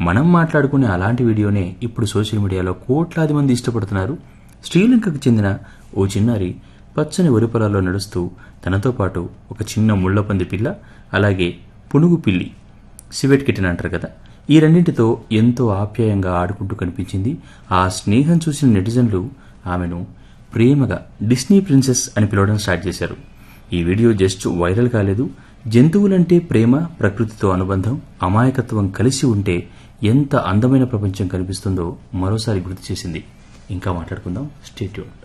మనం మాట్లాడుకునే అలాంటి వీడియోనే ఇప్పుడు సోషల్ మీడియాలో కోట్లాది మంది ఇష్టపడుతున్నారు శ్రీలంకకు చెందిన ఓ చిన్నారి పచ్చని వరి పొలాల్లో నడుస్తూ తనతో పాటు ఒక చిన్న ముళ్లపంది పిల్ల అలాగే పునుగు పిల్లి సివెట్ కిటన్ అంటారు కదా ఈ రెండింటితో ఎంతో ఆప్యాయంగా ఆడుకుంటూ కనిపించింది ఆ స్నేహం చూసిన నెటిజన్లు ఆమెను ప్రేమగా డిస్నీ ప్రిన్సెస్ అని పిలవడం స్టార్ట్ చేశారు ఈ వీడియో జస్ట్ వైరల్ కాలేదు జంతువులంటే ప్రేమ ప్రకృతితో అనుబంధం అమాయకత్వం కలిసి ఉంటే ఎంత అందమైన ప్రపంచం కనిపిస్తుందో మరోసారి గుర్తు చేసింది ఇంకా మాట్లాడుకుందాం స్టేట్యూన్